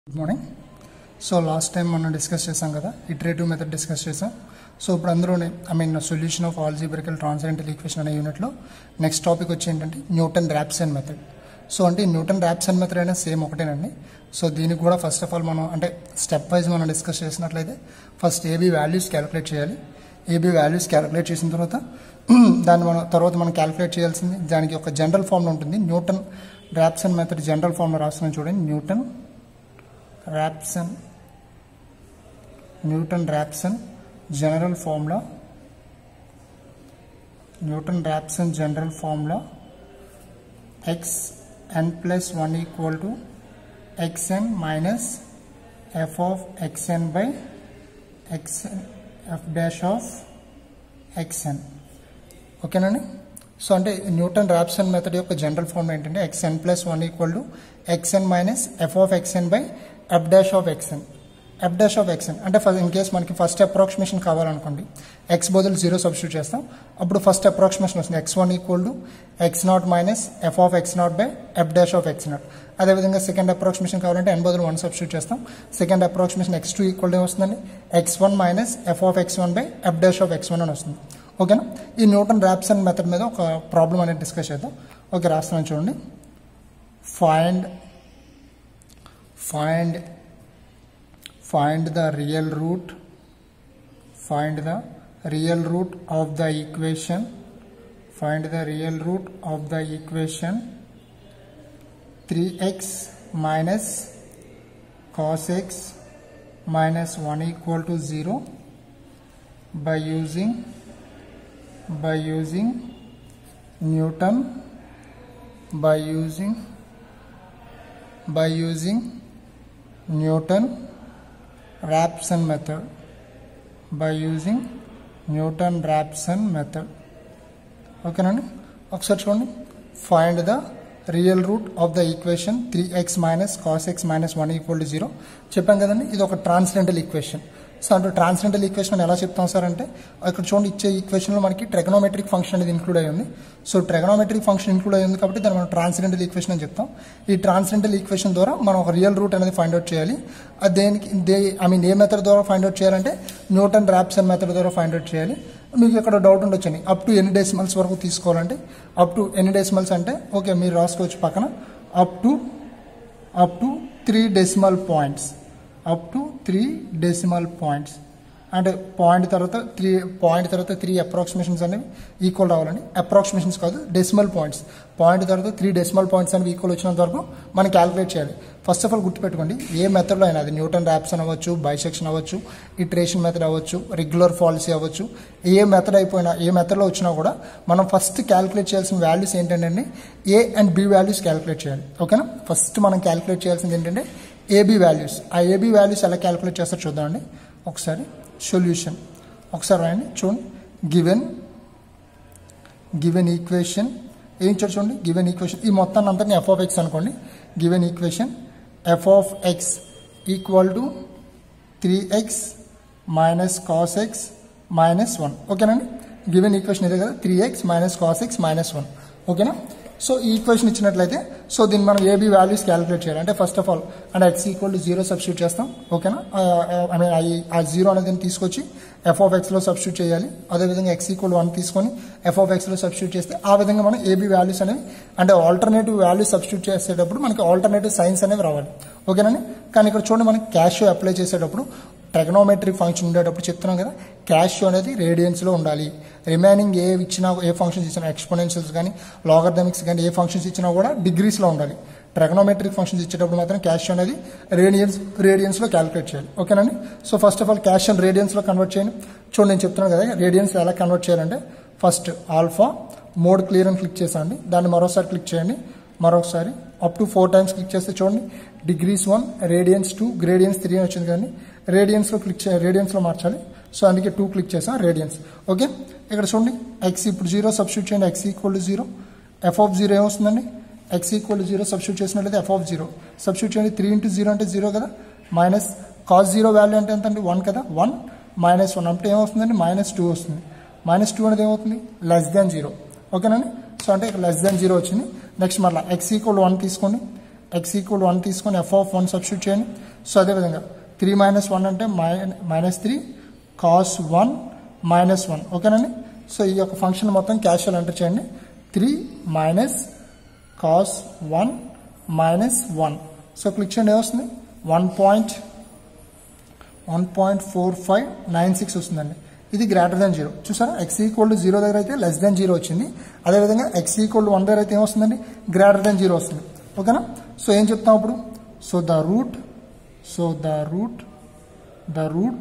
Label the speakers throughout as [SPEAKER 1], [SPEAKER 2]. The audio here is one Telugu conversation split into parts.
[SPEAKER 1] Good morning so last time మనం డిస్కస్ చేసాం కదా ఇటరేటివ్ మెథడ్ డిస్కస్ చేసాం సో ఇప్పుడు అందులోనే I mean solution of algebraic transcendental equation అనే యూనిట్లో నెక్స్ట్ టాపిక్ వచ్చి ఏంటంటే న్యూటన్ ర్యాప్సన్ మెథడ్ సో అంటే ఈ న్యూటన్ ర్యాప్సన్ మెథడ్ అయినా సేమ్ ఒకటేనండి సో దీనికి కూడా ఫస్ట్ ఆఫ్ ఆల్ మనం అంటే స్టెప్ వైజ్ మనం డిస్కస్ చేసినట్లయితే ఫస్ట్ ఏబీ వాల్యూస్ క్యాలిక్యులేట్ చేయాలి ఏబీ వాల్యూస్ క్యాలిక్యులేట్ చేసిన తర్వాత దాన్ని మనం తర్వాత మనం క్యాలిక్యులేట్ చేయాల్సింది దానికి ఒక జనరల్ ఫార్ములా ఉంటుంది Newton Raphson method general formula రాస్తున్నాం చూడండి Newton Rapson Newton Rapson general formula Newton Rapson general formula x n plus 1 equal to xn minus f of xn by xn f dash of xn ఓకేనండి సో అంటే న్యూటన్ ర్యాప్సన్ మెథడ్ యొక్క జనరల్ ఫార్మ్ ఏంటంటే x n plus one equal to x n minus f of x n by f dash of x n f dash of x n అంటే ఇన్ కేస్ మనకి ఫస్ట్ అప్రాక్సిమేషన్ కావాలనుకోండి ఎక్స్ బదులు జీరో సబ్స్టిట్యూట్ చేస్తాం అప్పుడు ఫస్ట్ అప్రాక్సిమేషన్ వస్తుంది x one equal to x not minus f of x not by f dash of x not అదేవిధంగా సెకండ్ అప్రాక్సిమేషన్ కావాలంటే ఎన్ బదులు వన్ సబ్స్టిట్యూట్ చేస్తాం second approximation x two equal వస్తుందండి x one minus f of x one by f dash of x one అని వస్తుంది ఓకేనా ఈ న్యూటన్ ర్యాప్సన్ మెథడ్ మీద ఒక ప్రాబ్లం అనేది డిస్కస్ చేద్దాం ఓకే రాస్తున్నాను చూడండి find find find the real root find the real root of the equation find the real root of the equation three x minus cos x minus one equal to zero by using by using Newton by using by using Newton Raphson method by using Newton Raphson method ఓకేనండి ఒకసారి చూడండి find the real root of the equation three x minus cos x minus one equal to zero చెప్పాం కదండి ఇది ఒక ట్రాన్స్డెంటల్ ఈక్వేషన్ సో అంటే ట్రాన్స్డెంటల్ ఈక్వేషన్ ఎలా చెప్తాం సార్ అంటే ఇక్కడ చూడండి ఇచ్చే ఈక్వేషన్లో మనకి ట్రెగనోమెట్రిక్ ఫంక్షన్ అనేది ఇంక్లూడ్ అయ్యి ఉంది సో ట్రెగనోమెట్రిక్ ఫంక్షన్ ఇంక్లూడ్ అయ్యి ఉంది కాబట్టి దాన్ని మనం ట్రాన్స్డెంటల్ ఈక్వేషన్ అని చెప్తాం ఈ ట్రాన్స్డెంటల్ ఈక్వేషన్ ద్వారా మనం ఒక రియల్ రూట్ అనేది ఫైండ్ అవుట్ చేయాలి అది దేనికి దే ఐ మీన్ ఏ మెథడ్ ద్వారా ఫైండ్ అవుట్ చేయాలంటే న్యూటన్ ర్యాప్సన్ మెథడ్ ద్వారా ఫైండ్ అవుట్ చేయాలి మీకు ఇక్కడ డౌట్ ఉండొచ్చని అప్ టు ఎన్ని డెసిమల్స్ వరకు తీసుకోవాలంటే అప్ టు ఎన్ని డెసిమల్స్ అంటే ఓకే మీరు రాసుకోవచ్చు పక్కన up to up to three decimal points up to three decimal points అంటే పాయింట్ తర్వాత త్రీ పాయింట్ తర్వాత త్రీ అప్రాక్సిమేషన్స్ అనేవి ఈక్వల్ రావాలండి అప్రాక్సిమేషన్స్ కాదు డెసిమల్ పాయింట్స్ పాయింట్ తర్వాత త్రీ డెసిమల్ పాయింట్స్ అనేవి ఈక్వల్ వచ్చినంత వరకు మనం క్యాలిక్యులేట్ చేయాలి ఫస్ట్ ఆఫ్ ఆల్ గుర్తుపెట్టుకోండి ఏ మెథడ్లో అయినా అది న్యూటన్ ర్యాప్సన్ అవ్వచ్చు బైసెక్షన్ అవ్వచ్చు ఇటరేషన్ మెథడ్ అవ్వచ్చు రెగ్యులర్ పాలసీ అవ్వచ్చు ఏ మెథడ్ అయిపోయినా ఏ మెథడ్లో వచ్చినా కూడా మనం ఫస్ట్ క్యాలిక్యులేట్ చేయాల్సిన వాల్యూస్ ఏంటంటే a and b values calculate చేయాలి ఓకేనా ఫస్ట్ మనం క్యాలిక్యులేట్ చేయాల్సింది ఏంటంటే ఏబీ వాల్యూస్ ఆ ఏబీ వాల్యూస్ ఎలా క్యాలిక్యులేట్ చేస్తారో చూద్దామండి ఒకసారి సొల్యూషన్ ఒకసారి రాయండి చూడండి గివెన్ గివెన్ ఈక్వేషన్ ఏం చూడు చూడండి గివెన్ ఈక్వేషన్ ఈ మొత్తాన్ని అంతటిని ఎఫ్ ఆఫ్ ఎక్స్ అనుకోండి given equation f of x equal to three x minus cos x minus one ఓకేనండి గివెన్ ఈక్వేషన్ ఇదే కదా three x minus cos x minus one ఓకేనా సో ఈ ఈక్వేషన్ ఇచ్చినట్లయితే సో దీన్ని మనం ఏబీ వాల్యూస్ క్యాలిక్యులేట్ చేయాలి అంటే ఫస్ట్ ఆఫ్ ఆల్ అంటే x equal to zero substitute చేస్తాం ఓకేనా ఐ మీన్ ఆ జీరో అనేది తీసుకొచ్చి ఎఫ్ ఆఫ్ ఎక్స్లో సబ్స్టిట్యూట్ చేయాలి అదేవిధంగా ఎక్స్ ఈక్వల్ వన్ తీసుకొని ఎఫ్ ఆఫ్ ఎక్స్లో సబ్స్టిట్యూట్ చేస్తే ఆ విధంగా మనం ఏబీ వాల్యూస్ అనేవి అంటే ఆల్టర్నేటివ్ వాల్యూస్ సబ్స్టిట్యూట్ చేసేటప్పుడు మనకి ఆల్టర్నేటివ్ సైన్స్ అనేవి రావాలి ఓకేనండి కానీ ఇక్కడ చూడండి మనం క్యాష్ అప్లై చేసేటప్పుడు ట్రెగనోమెట్రిక్ ఫంక్షన్ ఉండేటప్పుడు చెప్తున్నాం కదా క్యాష్ అనేది రేడియన్స్లో ఉండాలి రిమైనింగ్ ఏ ఇచ్చినా ఏ ఫంక్షన్స్ ఇచ్చినా ఎక్స్పోనెన్షియల్స్ కానీ లాగర్థమిక్స్ కానీ ఏ ఫంక్షన్స్ ఇచ్చినా కూడా డిగ్రీస్లో ఉండాలి ట్రెగనోమెట్రిక్ ఫంక్షన్స్ ఇచ్చేటప్పుడు మాత్రం క్యాష్ అనేది రేడియన్స్ రేడియన్స్లో క్యాలిక్యులేట్ చేయాలి ఓకేనండి సో ఫస్ట్ ఆఫ్ ఆల్ క్యాష్ అండ్ రేడియన్స్లో కన్వర్ట్ చేయండి చూడండి నేను చెప్తున్నాను కదా రేడియన్స్ ఎలా కన్వర్ట్ చేయాలంటే ఫస్ట్ ఆల్ఫా మోడ్ క్లియర్ అని క్లిక్ చేసండి దాన్ని మరోసారి క్లిక్ చేయండి మరొకసారి up to four times click చేస్తే చూడండి degrees one radians two gradians three అని వచ్చింది కానీ రేడియన్స్లో క్లిక్ చే రేడియన్స్లో మార్చాలి సో అందుకే టూ క్లిక్ చేసాం రేడియన్స్ ఓకే ఇక్కడ చూడండి ఎక్స్ ఇప్పుడు జీరో సబ్స్టిట్యూట్ చేయండి x equal to zero f of zero ఏమొస్తుందండి x equal to zero substitute చేసినట్లయితే ఎఫ్ ఆఫ్ జీరో సబ్స్టిట్యూట్ చేయండి త్రీ ఇంటూ జీరో అంటే జీరో కదా మైనస్ కాస్ జీరో వాల్యూ అంటే ఎంత అండి వన్ కదా వన్ మైనస్ వన్ అంటే ఏమవుతుందండి మైనస్ టూ వస్తుంది మైనస్ టూ అనేది ఏమవుతుంది లెస్ దాన్ జీరో ఓకేనండి సో అంటే ఇక్కడ లెస్ దాన్ జీరో వచ్చింది నెక్స్ట్ మళ్ళీ ఎక్స్ ఈక్వల్ వన్ తీసుకోండి ఎక్స్ ఈక్వల్ వన్ తీసుకొని ఎఫ్ ఆఫ్ వన్ సబ్స్టిట్యూట్ చేయండి సో అదేవిధంగా త్రీ మైనస్ వన్ అంటే minus three cos one minus one ఓకేనండి సో ఈ యొక్క ఫంక్షన్ మొత్తం క్యాషువల్ ఎంటర్ చేయండి three minus cos one minus one so click చేయండి ఏమొస్తుంది one point one point four five nine six వస్తుందండి ఇది గ్రేటర్ దాన్ జీరో చూసారా ఎక్స్ ఈక్వల్ టు జీరో దగ్గర అయితే లెస్ దాన్ జీరో వచ్చింది అదేవిధంగా ఎక్స్ ఈక్వల్ టు వన్ దగ్గర అయితే ఏమొస్తుందండి గ్రేటర్ దాన్ జీరో వస్తుంది ఓకేనా సో ఏం చెప్తాం అప్పుడు so the root so the root the root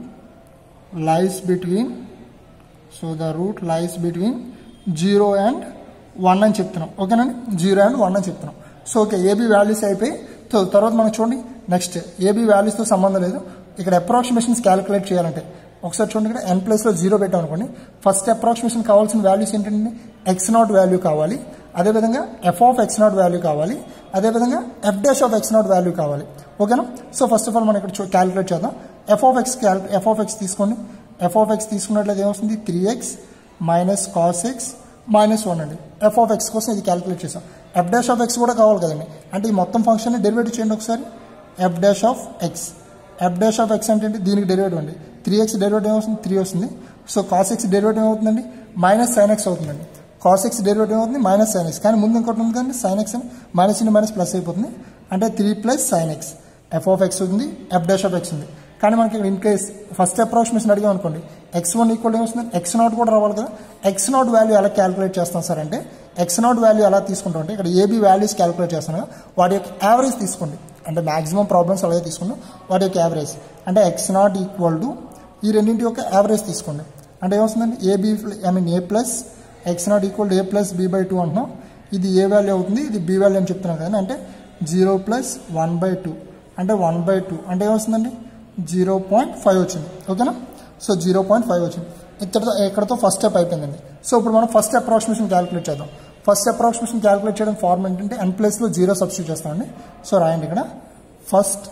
[SPEAKER 1] lies between so the root lies between zero and one అని చెప్తున్నాం ఓకేనండి జీరో అండ్ వన్ అని చెప్తున్నాం సో ఓకే ఏబీ వాల్యూస్ అయిపోయి తో- తర్వాత మనం చూడండి నెక్స్ట్ ఏబీ వాల్యూస్తో సంబంధం లేదు ఇక్కడ అప్రాక్సిమేషన్స్ క్యాలిక్యులేట్ చేయాలంటే ఒకసారి చూడండి ఇక్కడ ఎన్ ప్లేస్లో జీరో పెట్టాం అనుకోండి ఫస్ట్ అప్రాక్సిమేషన్ కావాల్సిన వాల్యూస్ ఏంటంటే ఎక్స్ నాట్ వాల్యూ కావాలి అదేవిధంగా f of x naught value కావాలి అదేవిధంగా f dash of x naught value కావాలి ఓకేనా సో ఫస్ట్ ఆఫ్ ఆల్ మనం ఇక్కడ క్యాలిక్యులేట్ చేద్దాం f of x f of x తీసుకోండి ఎఫ్ ఆఫ్ ఎక్స్ తీసుకున్నట్లయితే ఏమొస్తుంది three x minus cos x minus one అండి ఎఫ్ ఆఫ్ ఎక్స్ కోసం ఇది క్యాలిక్యులేట్ చేసాం ఎఫ్ డాష్ ఆఫ్ ఎక్స్ కూడా కావాలి కదండి అంటే ఈ మొత్తం ఫంక్షన్ డెరివేటివ్ చేయండి ఒకసారి f dash of x f dash of x అంటే ఏంటి? దీనికి డెరివేటివ్ అండి త్రీ ఎక్స్ డెరివేటివ్ ఏమవుతుంది త్రీ వస్తుంది సో కాస్ ఎక్స్ డెరివేటివ్ ఏమవుతుందండి మైనస్ సైన్ ఎక్స్ అవుతుందండి కాస్ ఎక్స్ డెరివేటివ్ ఏమవుతుంది మైనస్ సైన్ ఎక్స్ కానీ ముందు ఇంకోటి ఉంది కానీ సైన్ ఎక్స్ అని మైనస్ ఇంటూ మైనస్ ప్లస్ అయిపోతుంది అంటే three plus sine x f of x ఉంది ఎఫ్ డాష్ ఆఫ్ ఎక్స్ ఉంది కానీ మనకి ఇక్కడ ఇన్ కేస్ ఫస్ట్ అప్రాక్సిమేషన్ అడిగాం అనుకోండి ఎక్స్ వన్ ఈక్వల్ ఏమొస్తుంది ఎక్స్ నాట్ కూడా రావాలి కదా ఎక్స్ నాట్ వాల్యూ ఎలా క్యాలిక్యులేట్ చేస్తాం సార్ అంటే ఎక్స్ నాట్ వాల్యూ ఎలా తీసుకుంటాం అంటే ఇక్కడ ఏబీ వాల్యూస్ క్యాలిక్యులేట్ చేస్తాను కదా, వాటి యొక్క యావరేజ్ తీసుకోండి అంటే మాక్సిమం ప్రాబ్లమ్స్ అలాగే తీసుకున్నాం వాటి యొక్క యావరేజ్ అంటే ఎక్స్ నాట్ ఈక్వల్ టు ఈ రెండింటి యొక్క యావరేజ్ తీసుకోండి అంటే ఏమొస్తుందండి a b I mean a plus x naught equal a plus b by two అంటున్నాం ఇది ఏ వాల్యూ అవుతుంది ఇది బి వాల్యూ అని చెప్తున్నాను కదా అంటే zero plus one by two అంటే వన్ బై టూ అంటే ఏమొస్తుందండి జీరో పాయింట్ ఫైవ్ వచ్చింది ఓకేనా సో జీరో పాయింట్ ఫైవ్ వచ్చింది ఇక్కడతో ఇక్కడతో ఫస్ట్ స్టెప్ అయిపోయిందండి సో ఇప్పుడు మనం ఫస్ట్ అప్రాక్సిమేషన్ క్యాలిక్యులేట్ చేద్దాం ఫస్ట్ అప్రాక్సిమేషన్ క్యాలిక్యులేట్ చేయడం ఫార్మ్ ఏంటంటే ఎన్ ప్లేస్లో జీరో సబ్స్టిట్యూట్ చేస్తామండి సో రాయండి ఇక్కడ first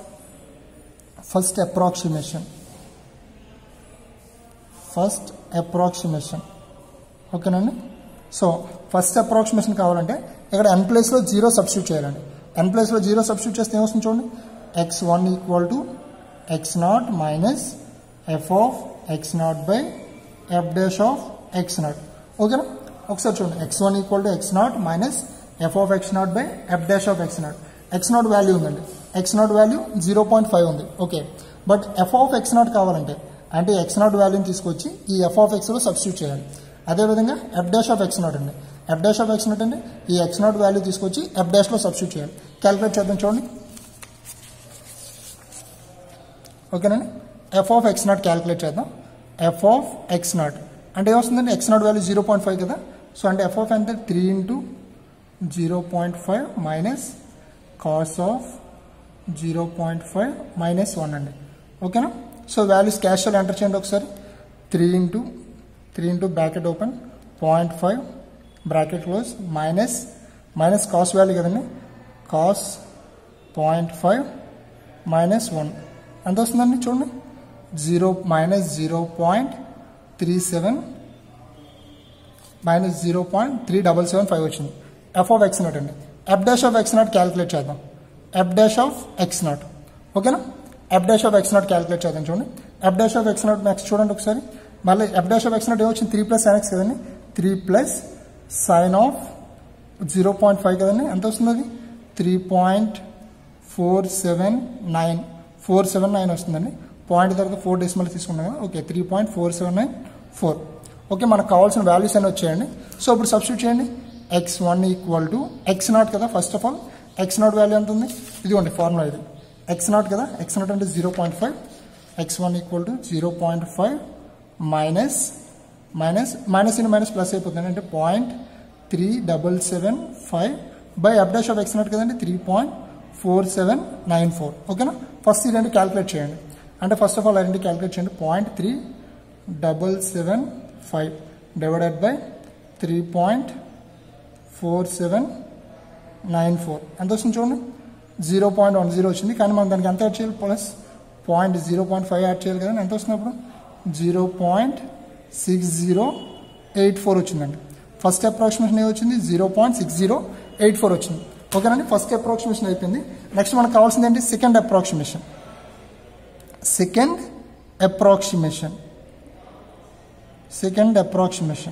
[SPEAKER 1] first approximation first approximation ఓకేనండి సో ఫస్ట్ అప్రాక్సిమేషన్ కావాలంటే ఇక్కడ ఎన్ ప్లేస్లో జీరో సబ్స్టిట్యూట్ చేయాలండి ఎన్ ప్లేస్లో జీరో సబ్స్టిట్యూట్ చేస్తే ఏమొస్తుంది చూడండి x one equal to x not minus f of x not by f dash of x naught ఓకేనా ఒకసారి చూడండి x one equal to x not minus f of x not by f dash of x naught x naught value ఉందండి x naught value zero point five ఉంది okay but f of x naught కావాలంటే అంటే ఎక్స్ నాట్ వాల్యూని తీసుకొచ్చి ఈ ఎఫ్ ఆఫ్ ఎక్స్లో సబ్స్టిట్యూట్ చేయాలి అదేవిధంగా f dash of x naught అండి f dash of x naught అంటే ఈ ఎక్స్ నాట్ వాల్యూ తీసుకొచ్చి ఎఫ్ డాష్లో సబ్స్టిట్యూట్ చేయాలి క్యాలిక్యులేట్ చేద్దాం చూడండి ఓకేనండి f of x naught calculate చేద్దాం ఎఫ్ ఆఫ్ ఎక్స్ నాట్ అంటే ఏమొస్తుందండి x naught value zero point five కదా సో అంటే ఎఫ్ ఆఫ్ ఎంత three into zero point five minus cos of zero point five minus one అండి ఓకేనా సో వాల్యూస్ క్యాషువల్ ఎంటర్ చేయండి ఒకసారి three into three into bracket open point five bracket close minus minus cos value కదండి cos point five minus one ఎంత వస్తుందండి చూడండి zero minus zero point three seven minus zero point three double seven five వచ్చింది ఎఫ్ ఆఫ్ ఎక్స్ నాట్ అండి f dash of x naught calculate చేద్దాం f dash of x naught ఓకేనా f dash of x naught calculate చేద్దాం చూడండి f dash of x naught next చూడండి ఒకసారి మళ్ళీ f dash of x naught ఏమొచ్చింది త్రీ ప్లస్ సైన్ ఎక్స్ కదండి three plus sine of zero point five కదండి ఎంత వస్తుంది అది three point four seven nine four seven nine వస్తుందండి పాయింట్ తర్వాత ఫోర్ డెసిమల్ తీసుకున్నాం కదా okay three point four seven nine four okay మనకు కావాల్సిన వాల్యూస్ అన్నీ వచ్చాయండి సో ఇప్పుడు సబ్స్టిట్యూట్ చేయండి x one equal to x naught కదా first of all X naught value ఎంత ఉంది ఇదిగోండి ఫార్ములా ఇది ఎక్స్ నాట్ కదా ఎక్స్ నాట్ అంటే zero point five x one equal to zero point five minus minus minus in minus plus అయిపోతుంది అంటే point three double seven five by f dash of x naught కదండి three point four seven nine four ఓకేనా ఫస్ట్ ఈ రెండు క్యాలిక్యులేట్ చేయండి అంటే ఫస్ట్ ఆఫ్ ఆల్ ఆ రెండు క్యాలిక్యులేట్ చేయండి point three double seven five divided by three point four seven nine four ఎంత వస్తుంది చూడండి జీరో పాయింట్ వన్ జీరో వచ్చింది కానీ మనం దానికి ఎంత యాడ్ చేయాలి plus point zero point five add చేయాలి కదా ఎంత వస్తుంది అప్పుడు zero point six zero eight four వచ్చిందండి ఫస్ట్ అప్రాక్సిమేషన్ ఏ వచ్చింది zero point six zero eight four వచ్చింది ఓకేనండి ఫస్ట్ అప్రాక్సిమేషన్ అయిపోయింది నెక్స్ట్ మనకు కావాల్సింది ఏంటి second approximation second approximation second approximation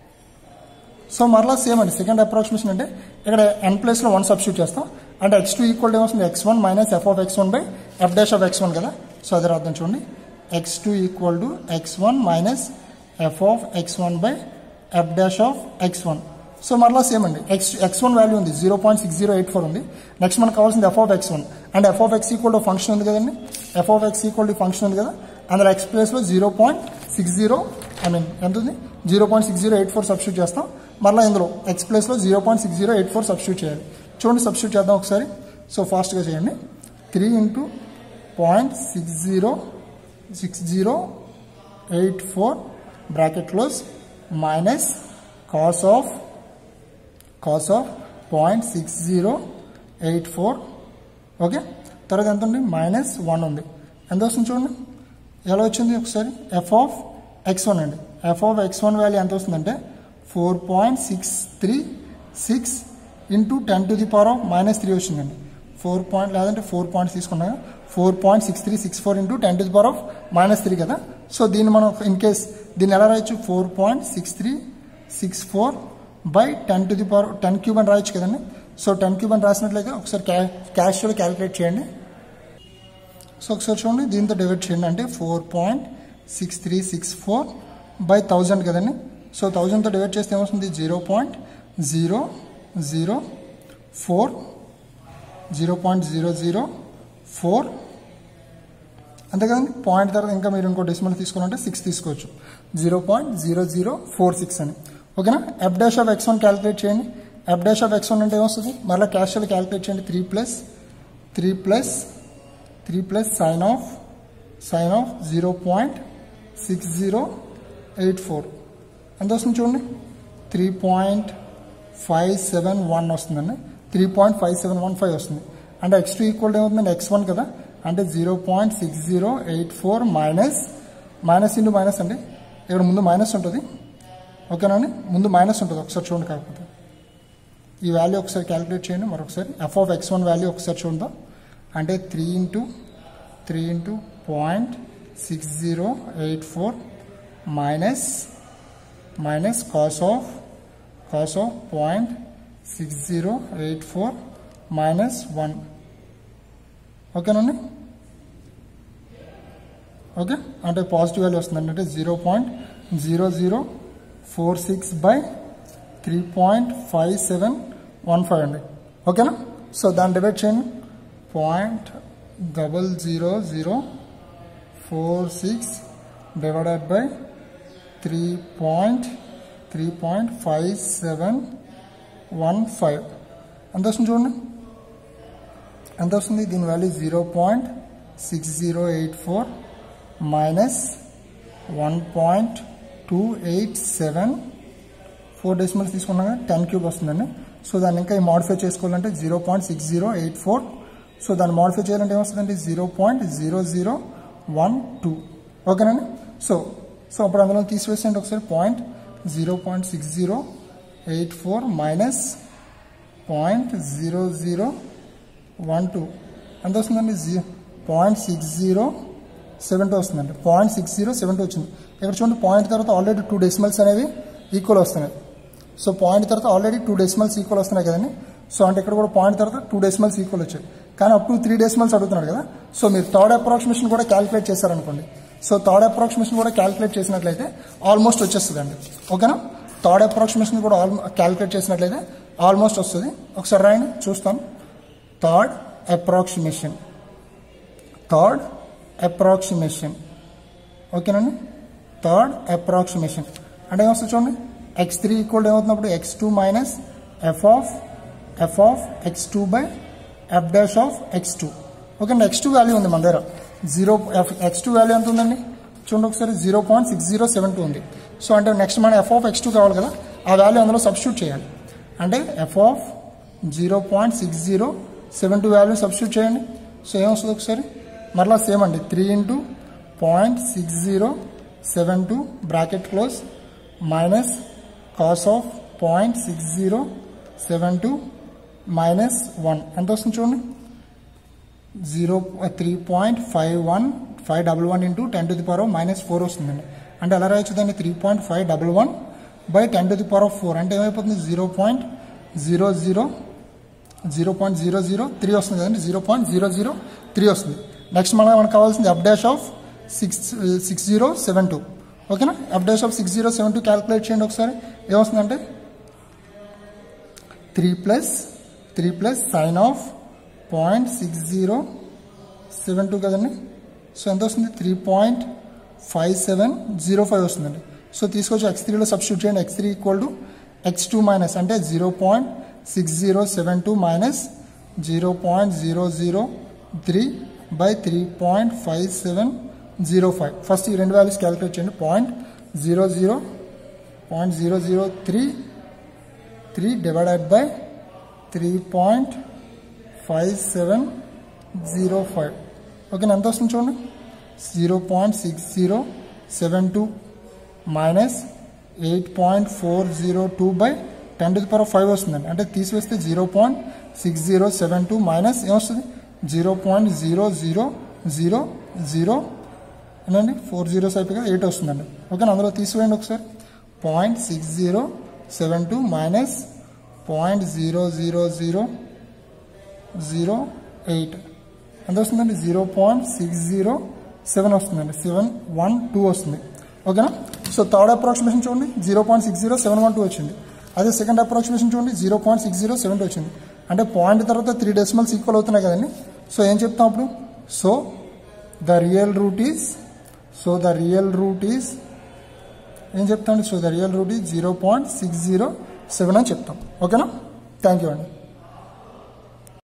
[SPEAKER 1] so మరలా సేమ్ అండి సెకండ్ అప్రాక్సిమేషన్ అంటే ఇక్కడ ఎన్ ప్లేస్లో వన్ సబ్స్టిట్యూట్ చేస్తాం అంటే ఎక్స్ టూ ఈక్వల్ ఏమొస్తుంది x one minus f of x one by f dash of x one కదా సో అది రాద్దాం చూడండి x two equal to x one minus f of x one by f dash of x one so మరలా సేమ్ అండి ఎక్స్ ఎక్స్ వన్ వాల్యూ ఉంది zero point six zero eight four ఉంది నెక్స్ట్ మనకు కావాల్సింది f of x one and f of x equal to function ఉంది కదండి f of x equal to function ఉంది కదా అందులో ఎక్స్ ప్లేస్లో zero point six zero I mean ఎంత ఉంది zero point six zero eight four substitute చేస్తాం మరలా ఇందులో ఎక్స్ ప్లేస్లో zero point six zero eight four substitute చేయాలి చూడండి సబ్స్టిట్యూట్ చేద్దాం ఒకసారి సో ఫాస్ట్గా చేయండి three into point six zero six zero eight four bracket close minus cos of cos of point six zero eight four okay తర్వాత ఎంత ఉంది మైనస్ వన్ ఉంది ఎంత వస్తుంది చూడండి ఎలా వచ్చింది ఒకసారి ఎఫ్ ఆఫ్ ఎక్స్ వన్ అండి f of x one value ఎంత వస్తుందంటే four point six three six into ten to the power of minus three వచ్చిందండి ఫోర్ పాయింట్ లేదంటే ఫోర్ పాయింట్స్ తీసుకున్నా four point six three six four into ten to the power of minus three కదా సో దీన్ని మనం ఇన్ కేస్ దీన్ని ఎలా రాయొచ్చు four point six three six four by ten to the power ten cube అని రాయొచ్చు కదండి సో టెన్ క్యూబ్ అని రాసినట్లయితే ఒకసారి క్యా క్యాషువల్ క్యాలిక్యులేట్ చేయండి సో ఒకసారి చూడండి దీంతో డివైడ్ చేయండి అంటే four point six three six four by thousand కదండి సో థౌజండ్తో డివైడ్ చేస్తే ఏమొస్తుంది zero point zero zero four zero point zero zero four అంతే కదండి పాయింట్ తర్వాత ఇంకా మీరు ఇంకో డెసిమల్ తీసుకోవాలంటే సిక్స్ తీసుకోవచ్చు zero point zero zero four six అని ఓకేనా f dash of x one calculate చేయండి f dash of x one అంటే ఏమొస్తుంది మళ్ళీ క్యాషువల్ క్యాలిక్యులేట్ చేయండి three plus three plus three plus sine of sine of zero point six zero eight four ఎంత వస్తుంది చూడండి three point five seven one వస్తుందండి three point five seven one five వస్తుంది అంటే ఎక్స్ టూ ఈక్వల్ ఏమవుతుందండి ఎక్స్ వన్ కదా అంటే zero point six zero eight four minus minus into minus అండి ఇక్కడ ముందు మైనస్ ఉంటుంది ఓకేనా అండి ముందు మైనస్ ఉంటుంది ఒకసారి చూడండి కాకపోతే ఈ వాల్యూ ఒకసారి క్యాలిక్యులేట్ చేయండి మరొకసారి f of x one value ఒకసారి చూద్దాం అంటే three into three into point six zero eight four minus minus cos of cos of point six zero eight four minus one ఓకేనండి ఓకే అంటే పాజిటివ్ వాల్యూ వస్తుంది అంటే zero point zero zero four six by three point five seven one five అండి ఓకేనా సో దాన్ని డివైడ్ చేయండి point double zero zero four six divided by three point three point five seven one five ఎంత వస్తుంది చూడండి ఎంత వస్తుంది దీని value zero point six zero eight four minus one point two eight seven four decimals తీసుకున్నాక టెన్ క్యూబ్ వస్తుందండి సో దాన్ని ఇంకా మాడిఫై చేసుకోవాలంటే zero point six zero eight four so దాన్ని మాడిఫై చేయాలంటే ఏమొస్తుందండి zero point zero zero one two ఓకేనండి సో సో అప్పుడు అందులో తీసివేసేయండి ఒకసారి point zero point six zero eight four minus point zero zero one two ఎంత వస్తుందండి జీ point six zero seven two వస్తుందండి point six zero seven two వచ్చింది ఇక్కడ చూడండి పాయింట్ తర్వాత ఆల్రెడీ టూ డెసిమల్స్ అనేవి ఈక్వల్ వస్తున్నాయి సో పాయింట్ తర్వాత ఆల్రెడీ టూ డెసిమల్స్ ఈక్వల్ వస్తున్నాయి కదండి సో అంటే ఇక్కడ కూడా పాయింట్ తర్వాత టూ డెసిమల్స్ ఈక్వల్ వచ్చాయి కానీ అప్ టు త్రీ డెసిమల్స్ అడుగుతున్నాడు కదా సో మీరు థర్డ్ అప్రాక్సిమేషన్ కూడా క్యాలిక్యులేట్ చేశారనుకోండి సో థర్డ్ అప్రాక్సిమేషన్ కూడా క్యాలిక్యులేట్ చేసినట్లయితే ఆల్మోస్ట్ వచ్చేస్తుందండి ఓకేనా థర్డ్ అప్రాక్సిమేషన్ కూడా ఆల్ క్యాలిక్యులేట్ చేసినట్లయితే ఆల్మోస్ట్ వస్తుంది ఒకసారి రాయండి చూస్తాం థర్డ్ అప్రాక్సిమేషన్ థర్డ్ అప్రాక్సిమేషన్ ఓకేనండి థర్డ్ అప్రాక్సిమేషన్ అంటే ఏమొస్తుంది చూడండి ఎక్స్ త్రీ ఈక్వల్ ఏమవుతున్నప్పుడు x two minus f of f of x two by f dash of x two okay x two value ఉంది మన దగ్గర zero f x two value ఎంత ఉందండి చూడండి ఒకసారి zero point six zero seven two ఉంది సో అంటే నెక్స్ట్ మన ఎఫ్ ఆఫ్ ఎక్స్ టూ కావాలి కదా ఆ వాల్యూ అందులో సబ్స్టిట్యూట్ చేయాలి అంటే f of zero point six zero seven two value substitute చేయండి సో ఏమొస్తుంది ఒకసారి మరలా సేమ్ అండి three into point six zero seven two bracket close minus cos of point six zero seven two minus one ఎంత వస్తుంది చూడండి zero three point five one five double one into ten to the power minus four వస్తుందండి అంటే ఎలా రాయొచ్చు దాన్ని three point five double one by ten to the power of four అంటే ఏమైపోతుంది zero point zero zero zero point zero zero three వస్తుంది కదండి zero point zero zero three వస్తుంది నెక్స్ట్ మనకు మనకు కావాల్సింది f dash of six six zero seven two ఓకేనా f dash of six zero seven two calculate చేయండి ఒకసారి ఏమొస్తుందంటే three plus three plus sine of point six zero seven two కదండి సో ఎంత వస్తుంది three point five seven zero five వస్తుందండి సో తీసుకొచ్చి ఎక్స్ త్రీలో సబ్స్టిట్యూట్ చేయండి x three equal to x two minus అంటే zero point six zero seven two minus zero point zero zero three by three point five seven zero five first ఈ రెండు వాల్యూస్ క్యాలిక్యులేట్ చేయండి point zero zero point zero zero three three divided by three point five seven zero five ఓకేనా ఎంత వస్తుంది చూడండి zero point six zero seven two minus eight point four zero two by ten to the power five వస్తుందండి అంటే తీసివేస్తే zero point six zero seven two minus ఏమొస్తుంది zero point zero zero zero zero ఏనండి ఫోర్ జీరోస్ అయిపోయి ఎయిట్ వస్తుందండి ఓకేనా అందులో తీసివేయండి ఒకసారి point six zero seven two minus point zero zero zero zero eight ఎంత వస్తుందండి zero point six zero seven వస్తుందండి సెవెన్ వన్ టూ వస్తుంది ఓకేనా సో థర్డ్ అప్రాక్సిమేషన్ చూడండి zero point six zero seven one two వచ్చింది అదే సెకండ్ అప్రాక్సిమేషన్ చూడండి zero point six zero seven two వచ్చింది అంటే పాయింట్ తర్వాత త్రీ డెసిమల్స్ ఈక్వల్ అవుతున్నాయి కదండి సో ఏం చెప్తాం అప్పుడు so the real root is so the real root is ఏం చెప్తామండి so the real root is zero point six zero seven అని చెప్తాం ఓకేనా థ్యాంక్ యూ అండి